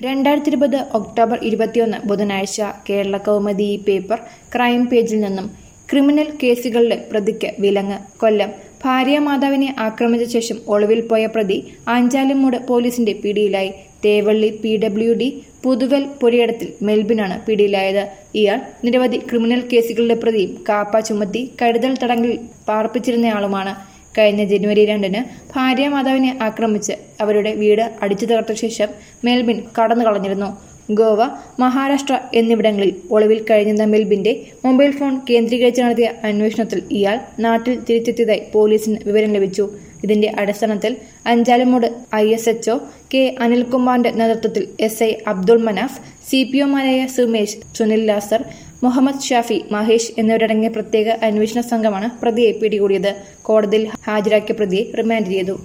രണ്ടായിരത്തി ഇരുപത് ഒക്ടോബർ ഇരുപത്തിയൊന്ന് ബുധനാഴ്ച കേരള കൗമുദി ഈ പേപ്പർ ക്രൈം പേജിൽ നിന്നും ക്രിമിനൽ കേസുകളിലെ പ്രതിക്ക് വിലങ്ങ് കൊല്ലം ഭാര്യ മാതാവിനെ ആക്രമിച്ച ശേഷം ഒളിവിൽ പോയ പ്രതി ആഞ്ചാലിമൂട് പോലീസിന്റെ പിടിയിലായി തേവള്ളി പി ഡബ്ല്യു ഡി പുതുവൽ പുരയിടത്തിൽ മെൽബിനാണ് പിടിയിലായത് ഇയാൾ നിരവധി ക്രിമിനൽ കേസുകളിലെ പ്രതിയും കാപ്പ ചുമത്തി കരുതൽ തടങ്കിൽ പാർപ്പിച്ചിരുന്നയാളുമാണ് കഴിഞ്ഞ ജനുവരി രണ്ടിന് ഭാര്യ മാതാവിനെ ആക്രമിച്ച് അവരുടെ വീട് അടിച്ചു തകർത്ത ശേഷം മെൽബിൻ കടന്നു കളഞ്ഞിരുന്നു ഗോവ മഹാരാഷ്ട്ര എന്നിവിടങ്ങളിൽ ഒളിവിൽ കഴിഞ്ഞിരുന്ന മെൽബിന്റെ മൊബൈൽ ഫോൺ കേന്ദ്രീകരിച്ച് നടത്തിയ അന്വേഷണത്തിൽ ഇയാൾ നാട്ടിൽ തിരിച്ചെത്തിയതായി പോലീസിന് വിവരം ലഭിച്ചു ഇതിന്റെ അടിസ്ഥാനത്തിൽ Anchalumoodu I S H O K അനിൽകുമാറിന്റെ നേതൃത്വത്തിൽ S I Abdul Manaf C P ഒമാരായ സുമേഷ് സുനിൽ ലാസർ മുഹമ്മദ് ഷാഫി മഹേഷ് എന്നിവരടങ്ങിയ പ്രത്യേക അന്വേഷണ സംഘമാണ് പ്രതിയെ പിടികൂടിയത് കോടതിയിൽ ഹാജരാക്കിയ പ്രതിയെ റിമാൻഡ് ചെയ്തു